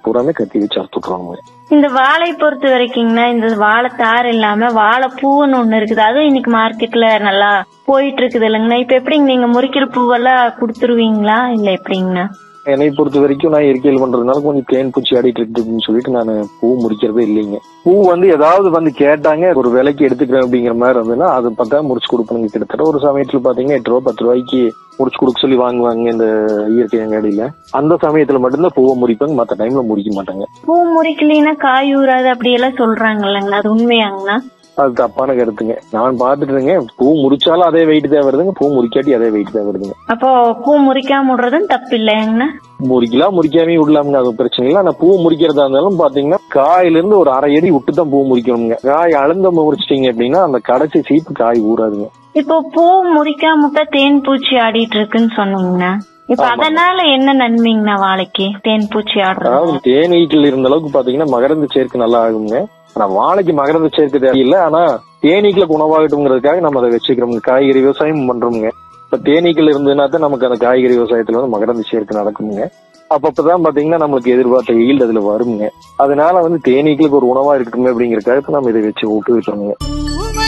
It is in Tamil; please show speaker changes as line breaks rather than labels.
பூராமே கத்தி வச்சு அறுத்து விட்டுருவாங்க
இந்த வாழை பொறுத்த வரைக்குங்கண்ணா இந்த வாழைத்தார் இல்லாம வாழைப்பூன்னு ஒண்ணு இருக்குது அதுவும் இன்னைக்கு மார்க்கெட்ல நல்லா போயிட்டு இருக்குது இல்லைங்கண்ணா இப்ப எப்படிங்க நீங்க முறிக்கிற பூவெல்லாம் கொடுத்துருவீங்களா இல்ல எப்படிங்கண்ணா
என்னை பொறுத்த வரைக்கும் நான் இயற்கையில் பண்றதுனால கொஞ்சம் தேன் பூச்சி ஆடிட்டு இருக்குன்னு சொல்லிட்டு நான் பூ முடிக்கிறதே இல்லைங்க பூ வந்து ஏதாவது வந்து கேட்டாங்க ஒரு விலைக்கு எடுத்துக்கிறேன் அப்படிங்கிற மாதிரி இருந்ததுன்னா அது பார்த்தா முடிச்சு கொடுப்பணுங்க கிட்டத்தட்ட ஒரு சமயத்துல பாத்தீங்கன்னா எட்டு ரூபா பத்து ரூபாய்க்கு முடிச்சு கொடுக்க சொல்லி வாங்குவாங்க இந்த இயற்கை அங்காடியில அந்த சமயத்துல மட்டும்தான் பூவை முறிப்பாங்க மத்த டைம்ல முடிக்க மாட்டாங்க
பூ முறிக்கலைன்னா காய் ஊறாது அப்படியெல்லாம் சொல்றாங்க இல்லைங்கண்ணா அது உண்மையாங்கண்ணா
அது தப்பான கருத்துங்க நான் பாத்துட்டு இருந்தேங்க பூ முடிச்சாலும் அதே வெயிட் தான் வருதுங்க பூ முறிக்காட்டி அதே வெயிட் தான் வருதுங்க
அப்போ பூ முறிக்காம விடுறதும் தப்பு இல்லையாங்கண்ணா
முறிக்கலாம் முறிக்காமே விடலாமுங்க அது பிரச்சனை இல்லை ஆனா பூ முறிக்கிறதா இருந்தாலும் பாத்தீங்கன்னா காயில இருந்து ஒரு அரை அடி விட்டு தான் பூ முறிக்கணுங்க காய் அழுந்த முறிச்சிட்டீங்க அப்படின்னா அந்த கடைசி சீப்பு காய் ஊறாதுங்க
இப்போ பூ முறிக்காம விட்டா தேன் பூச்சி ஆடிட்டு இருக்குன்னு சொன்னீங்கண்ணா இப்ப அதனால என்ன நன்மைங்கண்ணா வாழைக்கு தேன் பூச்சி ஆடுறது
அதாவது தேனீக்கள் இருந்த அளவுக்கு பாத்தீங்கன்னா மகரந்த சேர்க்கை நல்லா ஆகுங்க ஆனா வாழைக்கு மகரந்த சேர்க்கை தேவையில்லை ஆனா தேனீக்களுக்கு உணவாகட்டுங்கிறதுக்காக நம்ம அதை வச்சுக்கிறோம் காய்கறி விவசாயம் பண்றோமுங்க இப்ப தேனீக்கள் இருந்ததுன்னா தான் நமக்கு அந்த காய்கறி விவசாயத்துல வந்து மகரந்த சேர்க்கை நடக்குமுங்க அப்பப்பதான் பாத்தீங்கன்னா நம்மளுக்கு எதிர்பார்த்த ஈல்டு அதுல வருங்க அதனால வந்து தேனீக்களுக்கு ஒரு உணவா இருக்கட்டுமே அப்படிங்கறதுக்காக இப்ப நம்ம இதை வச்சு விட்டு விட்டோமுங்க